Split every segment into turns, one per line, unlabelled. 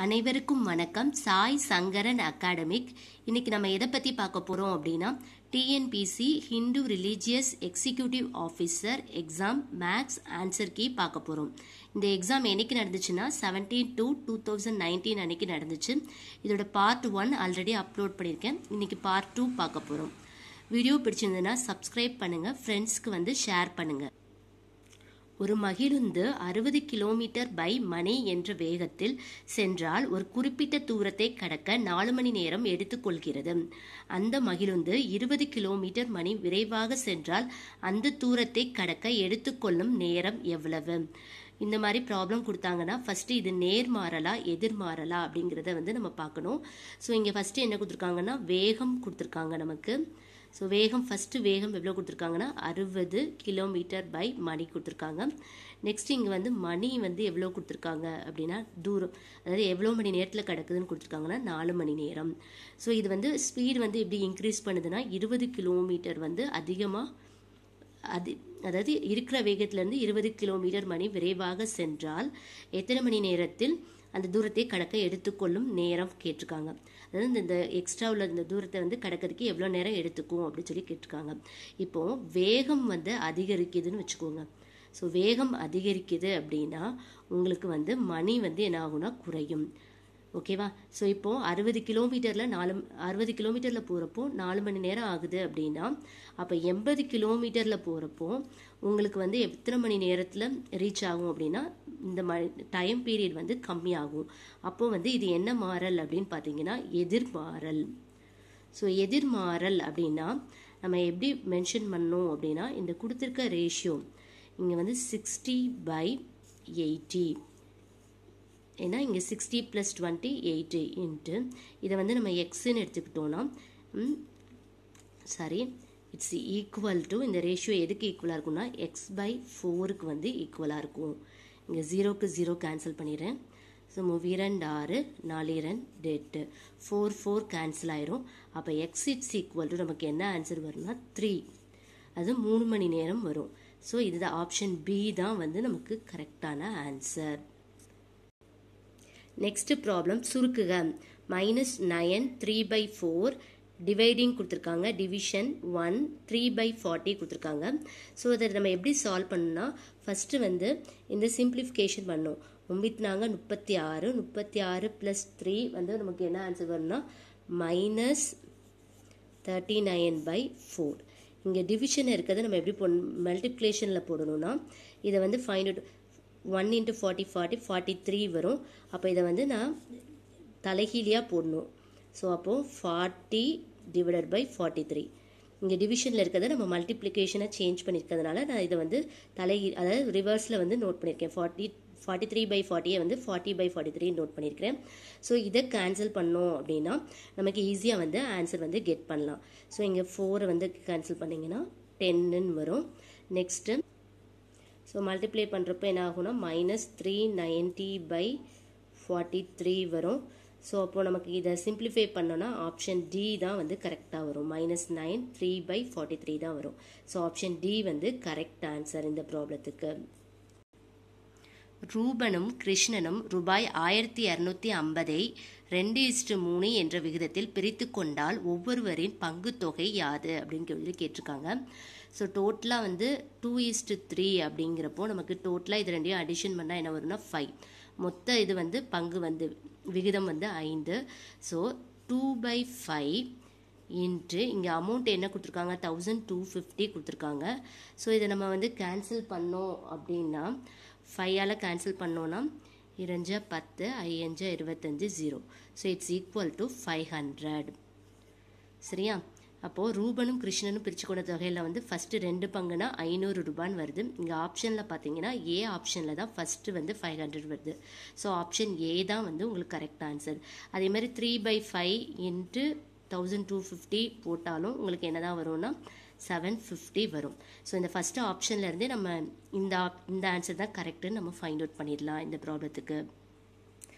அனைவருக்கும் வணக்கம் சாய் சங்கரன் அகாடமிக் இன்னைக்கு நம்ம எதை பற்றி பார்க்க போகிறோம் அப்படின்னா TNPSC Hindu religious executive officer exam maths answer key பார்க்க போகிறோம் இந்த எக்ஸாம் என்னைக்கு நடந்துச்சுன்னா seventeen two two thousand nineteen அன்னைக்கு நடந்துச்சு இதோட பார்ட் ஒன் ஆல்ரெடி அப்லோட் பண்ணியிருக்கேன் இன்னைக்கு பார்ட் டூ பார்க்க போகிறோம் வீடியோ பிடிச்சிருந்ததுன்னா சப்ஸ்கிரைப் பண்ணுங்கள் ஃப்ரெண்ட்ஸ்க்கு வந்து ஷேர் பண்ணுங்கள் ஒரு மகிழுந்து அறுபது கிலோமீட்டர் பை மணி என்ற வேகத்தில் சென்றால் ஒரு குறிப்பிட்ட தூரத்தை கடக்க நாலு மணி நேரம் எடுத்துக்கொள்கிறது அந்த மகிழுந்து இருபது கிலோமீட்டர் மணி விரைவாக சென்றால் அந்த தூரத்தை கடக்க எடுத்துக்கொள்ளும் நேரம் எவ்வளவு இந்த மாதிரி ப்ராப்ளம் கொடுத்தாங்கன்னா ஃபஸ்ட்டு இது நேர்மாறலா எதிர்மாறலா அப்படிங்கிறத வந்து நம்ம பார்க்கணும் ஸோ இங்கே ஃபஸ்ட்டு என்ன கொடுத்துருக்காங்கன்னா வேகம் கொடுத்துருக்காங்க நமக்கு ஸோ வேகம் ஃபஸ்ட்டு வேகம் எவ்வளோ கொடுத்துருக்காங்கன்னா அறுபது கிலோமீட்டர் பை மணி கொடுத்துருக்காங்க நெக்ஸ்ட் இங்கே வந்து மணி வந்து எவ்வளோ கொடுத்துருக்காங்க அப்படின்னா தூரம் அதாவது எவ்வளோ மணி நேரத்தில் கிடக்குதுன்னு கொடுத்துருக்காங்கன்னா நாலு மணி நேரம் ஸோ இது வந்து ஸ்பீடு வந்து எப்படி இன்க்ரீஸ் பண்ணுதுன்னா இருபது கிலோமீட்டர் வந்து அதிகமாக அது அதாவது இருக்கிற வேகத்திலேருந்து இருபது கிலோமீட்டர் மணி விரைவாக சென்றால் எத்தனை மணி நேரத்தில் அந்த தூரத்தை கடக்க எடுத்துக்கொள்ளும் நேரம் கேட்டிருக்காங்க அதாவது இந்த எக்ஸ்ட்ரா உள்ள இந்த தூரத்தை வந்து கடக்கிறதுக்கு எவ்வளோ நேரம் எடுத்துக்கும் அப்படின்னு சொல்லி கேட்டிருக்காங்க இப்போ வேகம் வந்து அதிகரிக்குதுன்னு வச்சுக்கோங்க ஸோ வேகம் அதிகரிக்குது அப்படின்னா உங்களுக்கு வந்து மணி வந்து என்ன ஆகும்னா குறையும் ஓகேவா ஸோ இப்போது அறுபது கிலோமீட்டரில் நாலு அறுபது கிலோமீட்டரில் போகிறப்போ நாலு மணி நேரம் ஆகுது அப்படின்னா அப்போ எண்பது கிலோமீட்டரில் போகிறப்போ உங்களுக்கு வந்து எத்தனை மணி நேரத்தில் ரீச் ஆகும் அப்படின்னா இந்த ம டைம் பீரியட் வந்து கம்மியாகும் அப்போ வந்து இது என்ன மாறல் அப்படின்னு பார்த்தீங்கன்னா எதிர்மாறல் ஸோ எதிர்மாறல் அப்படின்னா நம்ம எப்படி மென்ஷன் பண்ணோம் அப்படின்னா இந்த கொடுத்துருக்க ரேஷியோ இங்கே வந்து சிக்ஸ்டி பை எயிட்டி ஏன்னா இங்கே sixty plus twenty eight into இதை வந்து நம்ம எக்ஸுன்னு எடுத்துக்கிட்டோன்னா சாரி இட்ஸ் ஈக்குவல் டு இந்த ரேஷியோ எதுக்கு ஈக்குவலாக இருக்கும்னா எக்ஸ் பை ஃபோருக்கு வந்து ஈக்குவலாக இருக்கும் இங்கே ஜீரோக்கு ஜீரோ கேன்சல் பண்ணிடுறேன் ஸோ இரண்டு ஆறு நாலு ரெண்டு எட்டு ஃபோர் ஃபோர் கேன்சல் ஆயிரும் அப்போ எக்ஸ் இட்ஸ் ஈக்குவல் டு நமக்கு என்ன ஆன்சர் வரும்னா த்ரீ அது மூணு மணி நேரம் வரும் ஸோ இதுதான் ஆப்ஷன் பி தான் வந்து நமக்கு கரெக்டான ஆன்சர் நெக்ஸ்ட் ப்ராப்ளம் சுருக்குக minus nine three by four dividing கொடுத்துருக்காங்க division one three by forty கொடுத்துருக்காங்க ஸோ அதை நம்ம எப்படி சால்வ் பண்ணணும்னா ஃபஸ்ட்டு வந்து இந்த சிம்பிளிஃபிகேஷன் பண்ணோம் ஒம்பித்துனாங்க முப்பத்தி ஆறு முப்பத்தி ஆறு ப்ளஸ் த்ரீ வந்து நமக்கு என்ன ஆன்சர் வரும்னா minus thirty nine by four இங்கே டிவிஷன் இருக்கிறத நம்ம எப்படி போடணும் மல்டிப்ளேஷனில் போடணும்னா இதை வந்து find out one into forty forty forty three வரும் அப்போ இதை வந்து நான் தலைகீழியாக போடணும் ஸோ அப்போது forty divided by forty three இங்கே டிவிஷனில் இருக்கிறத நம்ம மல்டிப்ளிகேஷனை சேஞ்ச் பண்ணியிருக்கிறதுனால நான் இதை வந்து தலைகீ அதாவது ரிவர்ஸில் வந்து நோட் பண்ணியிருக்கேன் ஃபார்ட்டி ஃபார்ட்டி த்ரீ பை ஃபார்ட்டியை வந்து forty by forty three note பண்ணியிருக்கிறேன் ஸோ இதை கேன்சல் பண்ணோம் அப்படின்னா நமக்கு ஈஸியாக வந்து ஆன்சர் வந்து கெட் பண்ணலாம் ஸோ இங்கே ஃபோரை வந்து கேன்சல் பண்ணிங்கன்னா டென்னுன்னு வரும் நெக்ஸ்ட்டு ஸோ மல்டிப்ளை பண்ணுறப்போ என்ன ஆகும்னா minus three ninety by forty three வரும் ஸோ அப்போது நமக்கு இதை சிம்பிளிஃபை பண்ணோன்னா ஆப்ஷன் டி தான் வந்து கரெக்டாக வரும் minus nine three by forty three தான் வரும் ஸோ ஆப்ஷன் டி வந்து கரெக்ட் ஆன்சர் இந்த ப்ராப்ளத்துக்கு ரூபனும் கிருஷ்ணனும் ரூபாய் ஆயிரத்தி இரநூத்தி ஐம்பதை ரெண்டு இஸ்டு மூணு என்ற விகிதத்தில் பிரித்து கொண்டால் ஒவ்வொருவரின் பங்கு தொகை யாது அப்படின்னு சொல்லி கேட்டிருக்காங்க ஸோ டோட்டலாக வந்து டூ இஸ்டு த்ரீ அப்படிங்கிறப்போ நமக்கு டோட்டலாக இது ரெண்டையும் அடிஷன் பண்ணால் என்ன வரும்னா ஃபைவ் மொத்த இது வந்து பங்கு வந்து விகிதம் வந்து ஐந்து so two by five into இங்கே அமௌண்ட் என்ன கொடுத்துருக்காங்க தௌசண்ட் டூ ஃபிஃப்டி கொடுத்துருக்காங்க ஸோ இதை நம்ம வந்து கேன்சல் பண்ணோம் அப்படின்னா ஃபைவால் கேன்சல் பண்ணோன்னா இரஞ்சா பத்து ஐயஞ்சா இருபத்தஞ்சு zero so it's equal to five hundred சரியா அப்போது ரூபனும் கிருஷ்ணனும் பிரித்து கொண்ட தொகையில் வந்து ஃபஸ்ட்டு ரெண்டு பங்குனா ஐநூறு ரூபான்னு வருது இங்கே ஆப்ஷனில் பார்த்தீங்கன்னா ஏ ஆப்ஷனில் தான் ஃபஸ்ட்டு வந்து ஃபைவ் ஹண்ட்ரட் வருது ஸோ ஆப்ஷன் ஏ தான் வந்து உங்களுக்கு கரெக்ட் ஆன்சர் அதே மாதிரி three by five into thousand two fifty போட்டாலும் உங்களுக்கு என்ன தான் வரும்னா செவன் ஃபிஃப்டி வரும் ஸோ இந்த ஃபஸ்ட்டு ஆப்ஷன்லேருந்தே நம்ம இந்த ஆப் இந்த ஆன்சர் தான் கரெக்டுன்னு நம்ம ஃபைண்ட் அவுட் பண்ணிடலாம் இந்த ப்ராப்ளத்துக்கு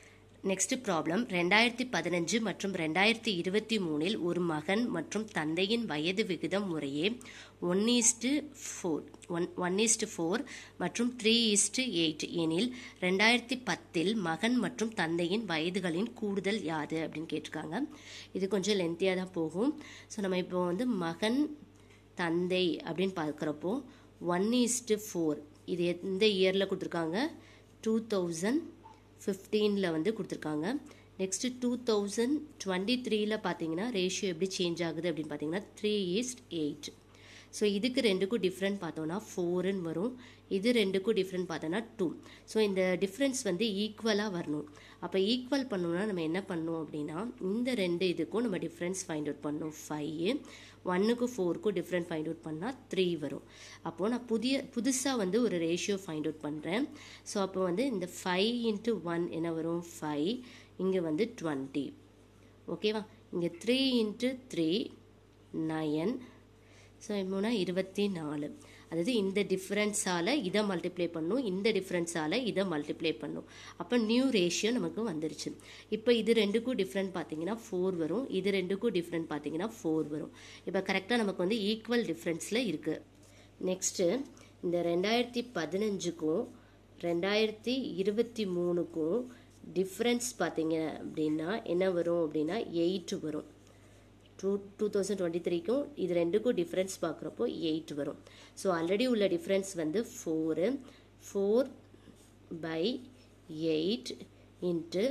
நெக்ஸ்ட் ப்ராப்ளம் ரெண்டாயிரத்தி பதினஞ்சு மற்றும் ரெண்டாயிரத்தி இருபத்தி மூணில் ஒரு மகன் மற்றும் தந்தையின் வயது விகிதம் முறையே one is to four one one is to four மற்றும் த்ரீ ஈஸ்டு எயிட் எனில் ரெண்டாயிரத்தி பத்தில் மகன் மற்றும் தந்தையின் வயதுகளின் கூடுதல் யாது அப்படின்னு கேட்டிருக்காங்க இது கொஞ்சம் லென்த்தியாக தான் போகும் ஸோ நம்ம இப்போ வந்து மகன் தந்தை அப்படின்னு பார்க்குறப்போ ஒன் ஈஸ்டு ஃபோர் இது எந்த இயரில் கொடுத்துருக்காங்க டூ தௌசண்ட் ஃபிஃப்டீனில் வந்து கொடுத்துருக்காங்க நெக்ஸ்ட்டு டூ தௌசண்ட் டுவெண்ட்டி த்ரீல பார்த்தீங்கன்னா ரேஷியோ எப்படி சேஞ்ச் ஆகுது அப்படின்னு பார்த்தீங்கன்னா த்ரீ ஈஸ்ட் எயிட் ஸோ இதுக்கு ரெண்டுக்கும் டிஃப்ரெண்ட் பார்த்தோன்னா ஃபோருன்னு வரும் இது ரெண்டுக்கும் டிஃப்ரெண்ட் பார்த்தோன்னா டூ ஸோ இந்த டிஃப்ரென்ஸ் வந்து ஈக்குவலாக வரணும் அப்போ ஈக்குவல் பண்ணணும்னா நம்ம என்ன பண்ணணும் அப்படின்னா இந்த ரெண்டு இதுக்கும் நம்ம டிஃப்ரென்ஸ் ஃபைண்ட் அவுட் பண்ணணும் ஃபைவ் ஒன்னுக்கும் ஃபோருக்கும் டிஃப்ரெண்ட் ஃபைண்ட் அவுட் பண்ணால் த்ரீ வரும் அப்போது நான் புதிய புதுசாக வந்து ஒரு ரேஷியோ ஃபைண்ட் அவுட் பண்ணுறேன் ஸோ அப்போ வந்து இந்த ஃபைவ் இன்ட்டு ஒன் என்ன வரும் ஃபைவ் இங்கே வந்து டுவெண்ட்டி ஓகேவா இங்கே three into three nine so மூணா இருபத்தி நாலு அதாவது இந்த டிஃப்ரென்ஸால் இதை மல்டிப்ளை பண்ணும் இந்த டிஃப்ரென்ஸால் இதை மல்டிப்ளை பண்ணும் அப்போ நியூ ரேஷியோ நமக்கு வந்துருச்சு இப்போ இது ரெண்டுக்கும் டிஃப்ரெண்ட் பார்த்தீங்கன்னா ஃபோர் வரும் இது ரெண்டுக்கும் டிஃப்ரெண்ட் பார்த்தீங்கன்னா ஃபோர் வரும் இப்போ கரெக்டாக நமக்கு வந்து ஈக்குவல் டிஃப்ரென்ஸில் இருக்குது நெக்ஸ்ட்டு இந்த ரெண்டாயிரத்தி பதினஞ்சுக்கும் ரெண்டாயிரத்தி இருபத்தி மூணுக்கும் டிஃப்ரென்ஸ் பார்த்தீங்க அப்படின்னா என்ன வரும் அப்படின்னா எயிட் வரும் டூ டூ தௌசண்ட் டுவெண்ட்டி த்ரீக்கும் இது ரெண்டுக்கும் டிஃப்ரென்ஸ் பார்க்குறப்போ எயிட் வரும் ஸோ ஆல்ரெடி உள்ள டிஃப்ரென்ஸ் வந்து four four by eight into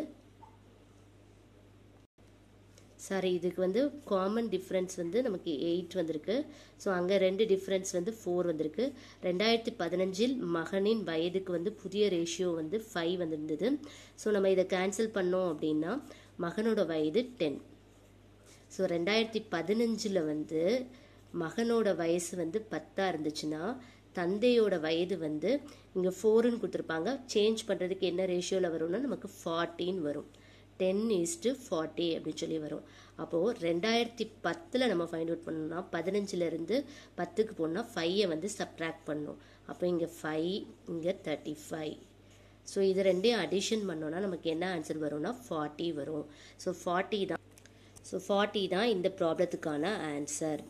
sorry இதுக்கு வந்து காமன் டிஃப்ரென்ஸ் வந்து நமக்கு எயிட் வந்திருக்கு ஸோ அங்கே ரெண்டு டிஃப்ரென்ஸ் வந்து ஃபோர் வந்திருக்கு ரெண்டாயிரத்தி பதினஞ்சில் மகனின் வயதுக்கு வந்து புதிய ரேஷியோ வந்து ஃபைவ் வந்திருந்தது ஸோ நம்ம இதை கேன்சல் பண்ணோம் அப்படின்னா மகனோட வயது டென் ஸோ ரெண்டாயிரத்தி பதினஞ்சில் வந்து மகனோட வயசு வந்து பத்தாக இருந்துச்சுன்னா தந்தையோட வயது வந்து இங்கே ஃபோருன்னு கொடுத்துருப்பாங்க சேஞ்ச் பண்ணுறதுக்கு என்ன ரேஷியோவில் வரும்னா நமக்கு ஃபார்ட்டின் வரும் டென் ஈஸ்ட்டு ஃபார்ட்டி அப்படின்னு சொல்லி வரும் அப்போது ரெண்டாயிரத்தி பத்தில் நம்ம ஃபைண்ட் அவுட் பண்ணோம்னா பதினஞ்சுலேருந்து பத்துக்கு போனால் ஃபைவை வந்து சப்ட்ராக்ட் பண்ணணும் அப்போ இங்கே ஃபைவ் இங்கே தேர்ட்டி ஃபைவ் ஸோ இது ரெண்டையும் அடிஷன் பண்ணோன்னா நமக்கு என்ன ஆன்சர் வரும்னா ஃபார்ட்டி வரும் ஸோ ஃபார்ட்டி தான் ஸோ ஃபார்ட்டி தான் இந்த ப்ராப்ளத்துக்கான ஆன்சர்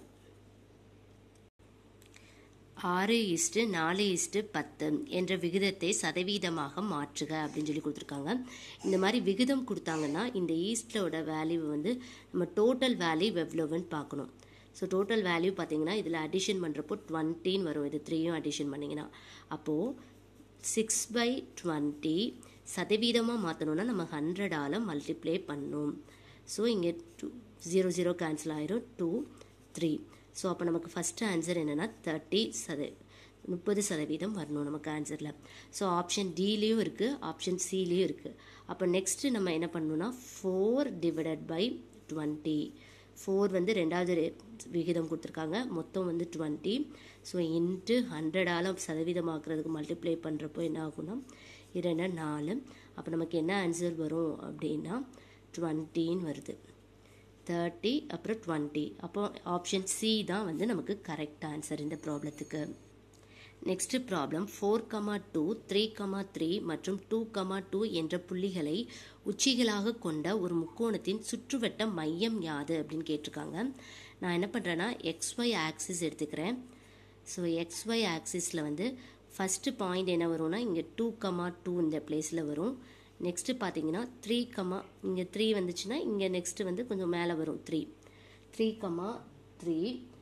ஆறு இஸ்டு நாலு இஸ்டு பத்து என்ற விகிதத்தை சதவீதமாக மாற்றுக அப்படின்னு சொல்லி கொடுத்துருக்காங்க இந்த மாதிரி விகிதம் கொடுத்தாங்கன்னா இந்த ஈஸ்டோட வேல்யூ வந்து நம்ம டோட்டல் வேல்யூ எவ்வளோவுன்னு பார்க்கணும் ஸோ டோட்டல் வேல்யூ பார்த்தீங்கன்னா இதில் அடிஷன் பண்ணுறப்போ டுவெண்ட்டின்னு வரும் இது த்ரீயும் அடிஷன் பண்ணிங்கன்னா அப்போது சிக்ஸ் பை டுவெண்ட்டி சதவீதமாக மாற்றணுன்னா நம்ம ஹண்ட்ரடால் மல்டிப்ளை பண்ணும் ஸோ இங்கே டூ ஜீரோ ஜீரோ கேன்சல் ஆயிரும் டூ த்ரீ ஸோ அப்போ நமக்கு ஃபஸ்ட்டு ஆன்சர் என்னென்னா தேர்ட்டி சத முப்பது சதவீதம் வரணும் நமக்கு ஆன்சரில் ஸோ ஆப்ஷன் டிலேயும் இருக்குது ஆப்ஷன் சிலேயும் இருக்குது அப்போ நெக்ஸ்ட்டு நம்ம என்ன பண்ணணும்னா four divided by twenty four வந்து ரெண்டாவது விகிதம் கொடுத்துருக்காங்க மொத்தம் வந்து டுவெண்ட்டி ஸோ இன்ட்டு ஹண்ட்ரடால் சதவீதமாக்குறதுக்கு மல்டிப்ளை பண்ணுறப்போ என்ன ஆகும்னா இரண்டு நாலு அப்போ நமக்கு என்ன ஆன்சர் வரும் அப்படின்னா டுவெண்ட்டின்னு வருது தேர்ட்டி அப்புறம் டுவெண்ட்டி அப்போ ஆப்ஷன் சி தான் வந்து நமக்கு கரெக்ட் ஆன்சர் இந்த ப்ராப்ளத்துக்கு next problem four comma two three comma three மற்றும் டூ கமா டூ என்ற புள்ளிகளை உச்சிகளாக கொண்ட ஒரு முக்கோணத்தின் சுற்றுவட்ட மையம் யாது அப்படின்னு கேட்டிருக்காங்க நான் என்ன பண்ணுறேன்னா எக்ஸ்ஒய் ஆக்சிஸ் எடுத்துக்கிறேன் ஸோ எக்ஸ்ஒய் ஆக்சிஸில் வந்து ஃபஸ்ட்டு பாயிண்ட் என்ன வரும்னா இங்கே டூ கமா டூ இந்த பிளேஸில் வரும் நெக்ஸ்ட்டு பார்த்தீங்கன்னா த்ரீ கமா இங்கே த்ரீ வந்துச்சுன்னா இங்கே நெக்ஸ்ட்டு வந்து கொஞ்சம் மேலே வரும் three three comma three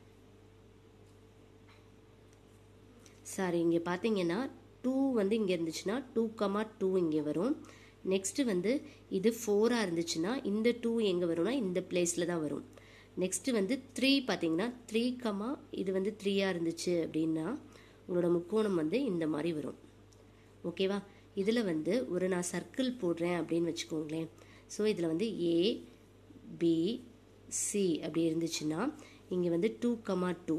sorry இங்கே பார்த்தீங்கன்னா டூ வந்து இங்கே இருந்துச்சுன்னா டூ கமா டூ இங்கே வரும் நெக்ஸ்ட்டு வந்து இது ஃபோராக இருந்துச்சுன்னா இந்த டூ எங்கே வரும்னா இந்த பிளேஸில் தான் வரும் நெக்ஸ்ட்டு வந்து த்ரீ பார்த்தீங்கன்னா த்ரீ கமா இது வந்து த்ரீயாக இருந்துச்சு அப்படின்னா உங்களோட முக்கோணம் வந்து இந்த மாதிரி வரும் ஓகேவா இதில் வந்து ஒரு நான் சர்க்கிள் போடுறேன் அப்படின்னு வச்சுக்கோங்களேன் ஸோ இதில் வந்து ஏ பி சி அப்படி இருந்துச்சுன்னா இங்கே வந்து two comma two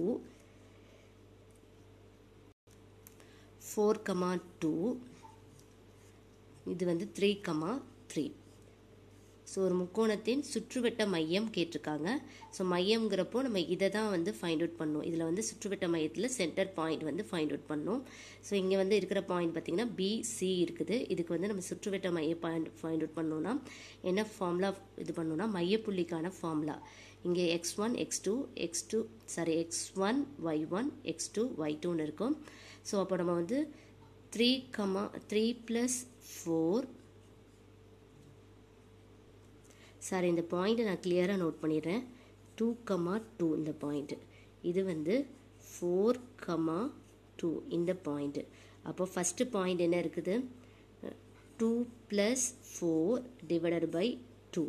four comma two இது வந்து த்ரீ கமா த்ரீ ஸோ ஒரு முக்கோணத்தின் சுற்றுவட்ட மையம் கேட்டிருக்காங்க ஸோ மையம்ங்கிறப்போ நம்ம இதை தான் வந்து ஃபைண்ட் அவுட் பண்ணணும் இதில் வந்து சுற்றுவட்ட மையத்தில் சென்டர் பாயிண்ட் வந்து ஃபைண்ட் அவுட் பண்ணணும் ஸோ இங்கே வந்து இருக்கிற பாயிண்ட் பார்த்திங்கன்னா பிசி இருக்குது இதுக்கு வந்து நம்ம சுற்றுவட்ட மைய பாயிண்ட் ஃபைண்ட் அவுட் பண்ணோன்னா என்ன ஃபார்முலா இது பண்ணோன்னா மையப்புள்ளிக்கான ஃபார்முலா இங்கே X one X two X two sorry X one Y one X two Y டூன்னு இருக்கும் ஸோ அப்போ நம்ம வந்து three comma three plus four sorry இந்த பாயிண்ட்டை நான் கிளியராக நோட் பண்ணிடுறேன் டூ கமா டூ இந்த பாயிண்ட்டு இது வந்து ஃபோர் கமா டூ இந்த பாயிண்ட்டு அப்போ ஃபஸ்ட்டு பாயிண்ட் என்ன இருக்குது two plus four divided by two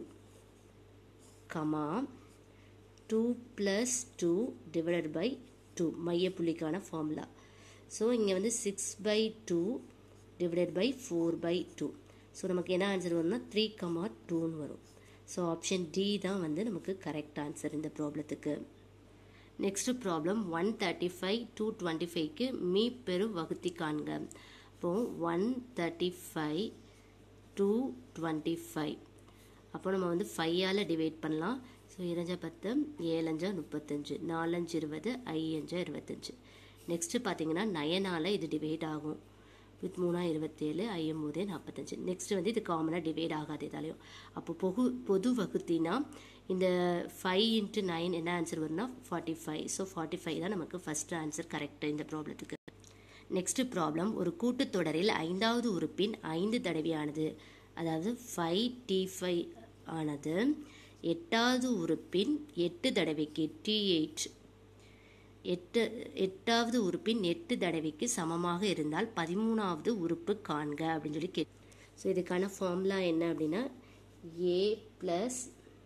comma two plus two divided by two மையப்புள்ளிக்கான formula so இங்கே வந்து six by two divided by four by two so நமக்கு என்ன ஆன்சர் வரும்னா three comma டூன்னு வரும் ஸோ ஆப்ஷன் டி தான் வந்து நமக்கு கரெக்ட் ஆன்சர் இந்த ப்ராப்ளத்துக்கு next problem one thirty five two twenty ஃபைவ்க்கு மீ பெரு வகுத்தி காண்க இப்போ one thirty five two twenty five அப்போ நம்ம வந்து ஃபையால் டிவைட் பண்ணலாம் ஸோ இரஞ்சா பத்து ஏழஞ்சா முப்பத்தஞ்சு நாலஞ்சு இருபது ஐயஞ்சா இருபத்தஞ்சு நெக்ஸ்ட்டு பார்த்தீங்கன்னா நயனால் இது டிவைட் ஆகும் வித் மூணா இருபத்தேழு ஐம்பது நாற்பத்தஞ்சு நெக்ஸ்ட் வந்து இது காமனாக டிவைட் ஆகாது இதாலையும் அப்போ பொது பொது வகுத்தினா இந்த ஃபைவ் இன்ட்டு நைன் என்ன ஆன்சர் வரும்னா forty five so forty five தான் நமக்கு ஃபஸ்ட் ஆன்சர் கரெக்ட் இந்த ப்ராப்ளத்துக்கு நெக்ஸ்ட் ப்ராப்ளம் ஒரு கூட்டுத்தொடரில் ஐந்தாவது உறுப்பின் ஐந்து தடவையானது அதாவது ஃபைவ் டி ஃபைவ் ஆனது எட்டாவது உறுப்பின் எட்டு தடவைக்கு டி எயிட் எட்டு எட்டாவது உறுப்பின் எட்டு தடவைக்கு சமமாக இருந்தால் பதிமூணாவது உறுப்பு காண்க அப்படின்னு சொல்லி கே ஸோ இதுக்கான ஃபார்முலா என்ன அப்படின்னா ஏ ப்ளஸ்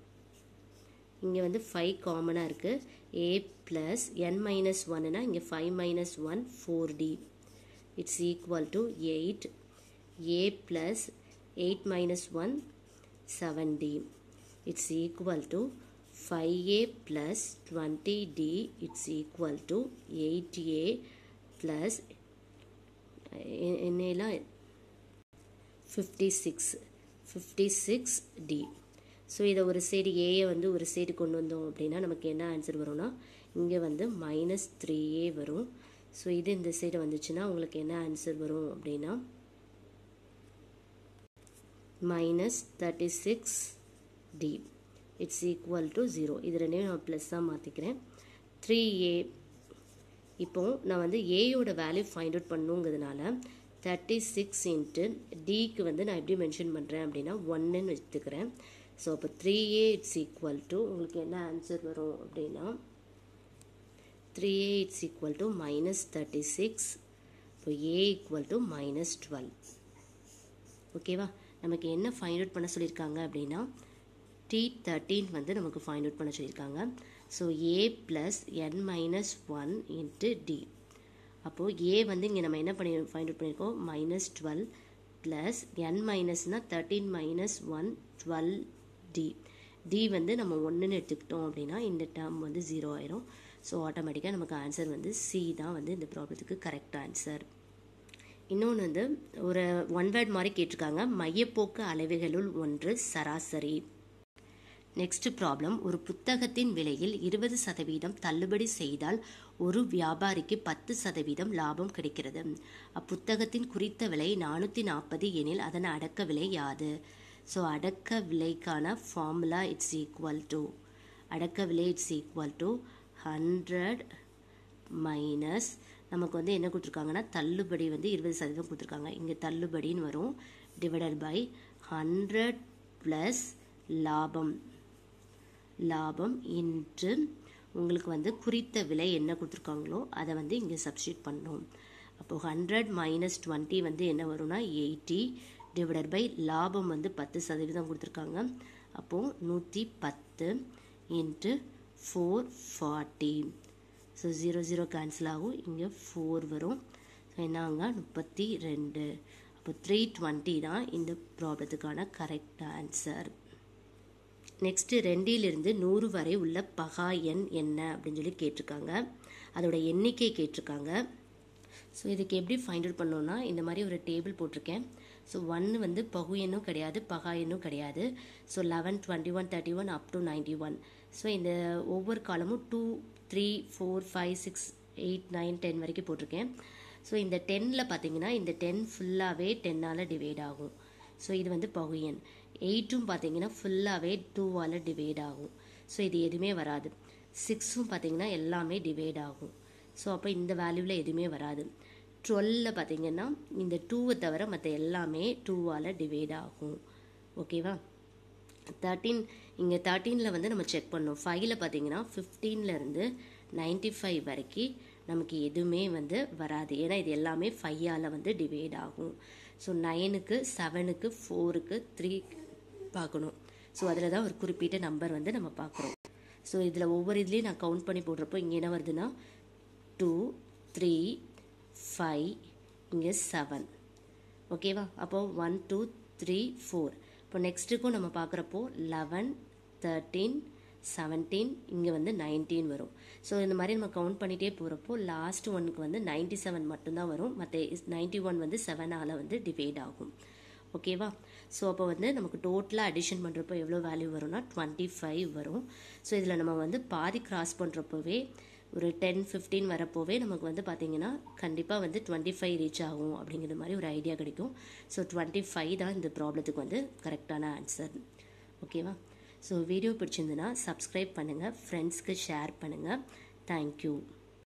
இங்கே வந்து ஃபைவ் காமனாக இருக்குது ஏ ப்ளஸ் என் மைனஸ் ஒன்னுனா இங்கே five minus one four D it's equal to eight A plus eight minus one seven D it's equal to 5a plus 20d it's equal to 8a plus என்னெல்லாம் fifty six fifty six D so இதை ஒரு side ஏயை வந்து ஒரு side கொண்டு வந்தோம் அப்படின்னா நமக்கு என்ன ஆன்சர் வரும்னா இங்கே வந்து மைனஸ் த்ரீ ஏ வரும் ஸோ இது இந்த சைடு வந்துச்சுன்னா உங்களுக்கு என்ன ஆன்சர் வரும் அப்படின்னா minus thirty six D it's equal to zero இது ரெண்டையும் நான் ப்ளஸ்ஸாக மாற்றிக்கிறேன் த்ரீ ஏ இப்போ நான் வந்து ஏயோட வேல்யூ ஃபைண்ட் அவுட் பண்ணுங்கிறதுனால தேர்ட்டி சிக்ஸ் இன்ட்டு டிக்கு வந்து நான் எப்படி மென்ஷன் பண்ணுறேன் அப்படின்னா ஒன்றுன்னு எடுத்துக்கிறேன் ஸோ அப்போ three A it's equal to உங்களுக்கு என்ன ஆன்சர் வரும் அப்படின்னா three A it's equal to minus thirty six இப்போ A equal to minus twelve ஓகேவா நமக்கு என்ன ஃபைண்ட் அவுட் பண்ண சொல்லியிருக்காங்க அப்படின்னா டி தேர்ட்டீன் வந்து நமக்கு ஃபைண்ட் அவுட் பண்ண சொல்லியிருக்காங்க so A plus N minus one into D அப்போது ஏ வந்து இங்கே நம்ம என்ன பண்ணி ஃபைண்ட் அவுட் பண்ணியிருக்கோம் மைனஸ் டுவெல் ப்ளஸ் என் மைனஸ்னால் thirteen minus one twelve D D வந்து நம்ம ஒன்றுன்னு எடுத்துக்கிட்டோம் அப்படின்னா இந்த டேர்ம் வந்து ஜீரோ ஆயிரும் ஸோ ஆட்டோமேட்டிக்காக நமக்கு ஆன்சர் வந்து சி தான் வந்து இந்த ப்ராப்ளத்துக்கு கரெக்ட் ஆன்சர் இன்னொன்று வந்து ஒரு ஒன் வேர்ட் மாதிரி கேட்டிருக்காங்க மையப்போக்கு அளவுகளுள் ஒன்று சராசரி நெக்ஸ்ட் ப்ராப்ளம் ஒரு புத்தகத்தின் விலையில் இருபது சதவீதம் தள்ளுபடி செய்தால் ஒரு வியாபாரிக்கு பத்து சதவீதம் லாபம் கிடைக்கிறது அப்புத்தகத்தின் குறித்த விலை நானூற்றி நாற்பது எனில் அதன் அடக்க விலை யாது ஸோ அடக்க விலைக்கான ஃபார்முலா இட்ஸ் ஈக்குவல் டு அடக்க விலை it's equal to hundred minus நமக்கு வந்து என்ன கொடுத்துருக்காங்கன்னா தள்ளுபடி வந்து இருபது சதவீதம் கொடுத்துருக்காங்க இங்கே தள்ளுபடின்னு வரும் டிவைடட் பை ஹண்ட்ரட் ப்ளஸ் லாபம் லாபம் இன்று உங்களுக்கு வந்து குறித்த விலை என்ன கொடுத்துருக்காங்களோ அதை வந்து இங்கே சப்ஸ்டியூட் பண்ணணும் அப்போது ஹண்ட்ரட் மைனஸ் டுவெண்ட்டி வந்து என்ன வரும்னா எயிட்டி டிவைடட் பை லாபம் வந்து பத்து சதவீதம் கொடுத்துருக்காங்க அப்போது நூற்றி பத்து into four forty so zero zero cancel ஆகும் இங்கே ஃபோர் வரும் ஸோ என்னங்க முப்பத்தி ரெண்டு அப்போ த்ரீ டுவெண்ட்டி தான் இந்த ப்ராப்ளத்துக்கான கரெக்ட் ஆன்சர் நெக்ஸ்ட்டு ரெண்டிலிருந்து நூறு வரை உள்ள பகா எண் என்ன அப்படின்னு சொல்லி கேட்டிருக்காங்க அதோட எண்ணிக்கை கேட்டிருக்காங்க ஸோ இதுக்கு எப்படி ஃபைண்ட் அவுட் பண்ணோன்னா இந்த மாதிரி ஒரு டேபிள் போட்டிருக்கேன் ஸோ ஒன்று வந்து பகு எண்ணும் கிடையாது பகா எண்ணும் கிடையாது so eleven twenty one thirty one up to ninety one so இந்த ஒவ்வொரு காலமும் two three four five six eight nine ten வரைக்கும் போட்டிருக்கேன் ஸோ இந்த டென்னில் பார்த்தீங்கன்னா இந்த டென் ஃபுல்லாகவே டென்னால் டிவைட் ஆகும் ஸோ இது வந்து பகு எண் எயிட்டும் பார்த்தீங்கன்னா ஃபுல்லாகவே டூவால் டிவைட் ஆகும் ஸோ இது எதுவுமே வராது சிக்ஸும் பார்த்தீங்கன்னா எல்லாமே டிவைட் ஆகும் ஸோ அப்போ இந்த வேல்யூவில் எதுவுமே வராது டுவெல்ல பார்த்தீங்கன்னா இந்த டூவை தவிர மற்ற எல்லாமே டூவால் டிவைட் ஆகும் ஓகேவா தேர்ட்டீன் இங்கே தேர்ட்டீனில் வந்து நம்ம செக் பண்ணோம் ஃபைவ்ல பார்த்தீங்கன்னா ஃபிஃப்டீன்லேருந்து நைன்டி ஃபைவ் வரைக்கும் நமக்கு எதுவுமே வந்து வராது ஏன்னா இது எல்லாமே ஃபையால் வந்து டிவைட் ஆகும் ஸோ நைனுக்கு செவனுக்கு ஃபோருக்கு த்ரீ பார்க்கணும் ஸோ அதில் தான் ஒரு குறிப்பிட்ட நம்பர் வந்து நம்ம பார்க்குறோம் ஸோ இதில் ஒவ்வொரு இதுலேயும் நான் கவுண்ட் பண்ணி போடுறப்போ இங்கே என்ன வருதுன்னா டூ த்ரீ ஃபைவ் இங்கே செவன் ஓகேவா அப்போ ஒன் டூ த்ரீ ஃபோர் இப்போ நெக்ஸ்ட்டுக்கும் நம்ம பார்க்குறப்போ லெவன் தேர்ட்டீன் செவன்டீன் இங்கே வந்து நைன்டீன் வரும் ஸோ இந்த மாதிரி நம்ம கவுண்ட் பண்ணிகிட்டே போகிறப்போ லாஸ்ட் ஒனுக்கு வந்து நைன்டி செவன் மட்டும்தான் வரும் மற்ற நைன்டி ஒன் வந்து செவனால் வந்து டிவைட் ஆகும் ஓகேவா ஸோ அப்போ வந்து நமக்கு டோட்டலாக அடிஷன் பண்ணுறப்போ எவ்வளோ வேல்யூ வரும்னா டுவெண்ட்டி ஃபைவ் வரும் ஸோ இதில் நம்ம வந்து பாதி கிராஸ் பண்ணுறப்போவே ஒரு டென் ஃபிஃப்டீன் வரப்போவே நமக்கு வந்து பார்த்திங்கன்னா கண்டிப்பாக வந்து டுவெண்ட்டி ஃபைவ் ரீச் ஆகும் அப்படிங்கிற மாதிரி ஒரு ஐடியா கிடைக்கும் ஸோ டுவெண்ட்டி ஃபைவ் தான் இந்த ப்ராப்ளத்துக்கு வந்து கரெக்டான ஆன்சர் ஓகேவா ஸோ வீடியோ பிடிச்சிருந்துன்னா சப்ஸ்கிரைப் பண்ணுங்கள் ஃப்ரெண்ட்ஸ்க்கு ஷேர் பண்ணுங்கள் தேங்க்யூ